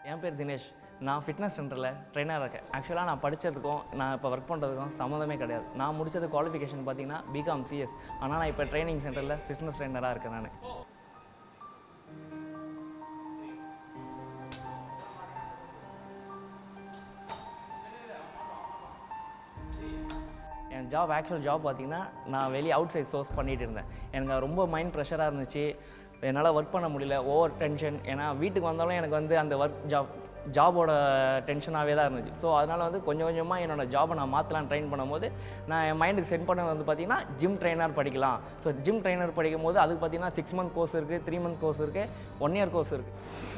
என் பேர் தினேஷ் நான் ஃபிட்னஸ் சென்டரில் ட்ரெயினராக இருக்கேன் ஆக்சுவலாக நான் படித்ததுக்கும் நான் இப்போ ஒர்க் பண்ணுறதுக்கும் சம்மந்தமே கிடையாது நான் முடிச்சது குவாலிஃபிகேஷன் பார்த்தீங்கன்னா பிகாம் சிஎஸ் ஆனால் நான் இப்போ ட்ரைனிங் சென்டரில் ஃபிட்னஸ் ட்ரெயினராக இருக்கேன் நான் என் ஜாப் ஆக்சுவல் ஜாப் பார்த்தீங்கன்னா நான் வெளியே அவுட் சைட் சோர்ஸ் பண்ணிகிட்டு இருந்தேன் எனக்கு அது ரொம்ப மைண்ட் ப்ரெஷராக இருந்துச்சு என்னால் ஒர்க் பண்ண முடியல ஓவர் டென்ஷன் ஏன்னா வீட்டுக்கு வந்தாலும் எனக்கு வந்து அந்த ஒர்க் ஜாப் ஜாபோட டென்ஷனாகவே தான் இருந்துச்சு ஸோ அதனால் வந்து கொஞ்சம் கொஞ்சமாக என்னோட ஜாபை நான் மாற்றலாம் ட்ரெயின் பண்ணும்போது நான் என் மைண்டுக்கு சென்ட் பண்ண வந்து பார்த்தீங்கன்னா ஜிம் ட்ரைனர் படிக்கலாம் ஸோ ஜிம் ட்ரைனர் படிக்கும் போது அதுக்கு பார்த்தீங்கன்னா சிக்ஸ் மந்த் கோர்ஸ் இருக்குது த்ரீ மந்த் கோர்ஸ் இருக்குது ஒன் இயர் கோர்ஸ் இருக்குது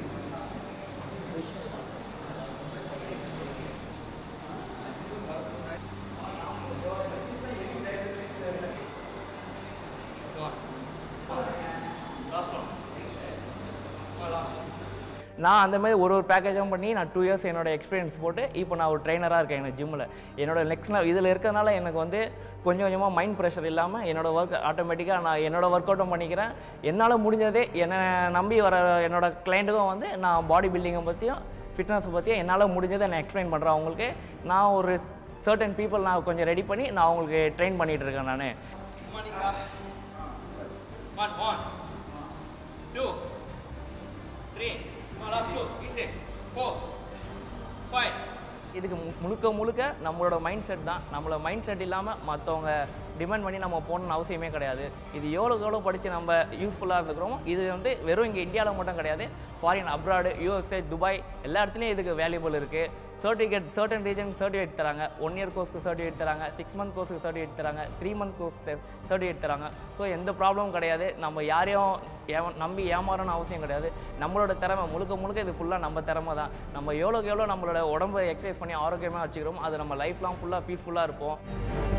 நான் அந்த மாதிரி ஒரு ஒரு பேக்கேஜும் பண்ணி நான் டூ இயர்ஸ் என்னோட எக்ஸ்பீரியன்ஸ் போட்டு இப்போ நான் ஒரு ட்ரைனராக இருக்கேன் எனக்கு ஜிம்மில் என்னோட நெக்ஸ்ட் இதில் இருக்கிறதுனால எனக்கு வந்து கொஞ்சம் கொஞ்சமாக மைண்ட் ப்ரெஷர் இல்லாமல் என்னோட ஒர்க் ஆட்டோமேட்டிக்காக நான் என்னோட ஒர்க் அவுட்டும் பண்ணிக்கிறேன் என்னால் முடிஞ்சதே என்னை நம்பி வர என்னோட கிளைண்ட்டுக்கும் வந்து நான் பாடி பில்டிங்கை பற்றியும் ஃபிட்னஸை பற்றியும் என்னால் முடிஞ்சதை நான் எக்ஸ்பிளைன் பண்ணுறேன் அவங்களுக்கு நான் ஒரு சர்டன் பீப்புள் நான் கொஞ்சம் ரெடி பண்ணி நான் அவங்களுக்கு ட்ரெயின் பண்ணிகிட்டு இருக்கேன் நான் One, one, two, three, last two, easy, four, five. இதுக்கு மு- முழுக்க முழுக்க நம்மளோட மைண்ட் செட் தான் நம்மளோட மைண்ட் செட் இல்லாமல் மற்றவங்க டிமாண்ட் பண்ணி நம்ம போகணும்னு அவசியமே கிடையாது இது எவ்வளோக்கு எவ்வளோ படித்து நம்ம யூஸ்ஃபுல்லாக இருந்துக்கிறோமோ இது வந்து வெறும் இங்கே இந்தியாவில் மட்டும் கிடையாது ஃபாரின் அப்ராடு யூஎஸ்ஏ துபாய் எல்லா இடத்துலையும் இதுக்கு வேல்யூபிள் இருக்குது சர்டிஃபிகேட் சர்டன் ரீஜன் சர்டிஃபிகேட் தராங்க ஒன் இயர் கோர்ஸ்க்கு சர்டிஃபிகேட் தராங்க சிக்ஸ் மந்த் கோர்ஸ்க்கு சர்டிஃபிகேட் தராங்க த்ரீ மந்த் கோர்ஸ் சர்டிஃபிகேட் தராங்க ஸோ எந்த ப்ராப்ளமும் கிடையாது நம்ம யாரையும் ஏமா நம்பி ஏமாறணும்னு அவசியம் கிடையாது நம்மளோட திறமை முழுக்க முழுக்க இது ஃபுல்லாக நம்ம திறமை தான் நம்ம எவ்வளோக்கு எவ்வளோ நம்மளோட உடம்பை எக்ஸசைஸ் பண்ணி ஆரோக்கியமாக வச்சுக்கிறோமோ அது நம்ம லைஃப் லாங் ஃபுல்லாக பீஸ்ஃபுல்லாக இருப்போம்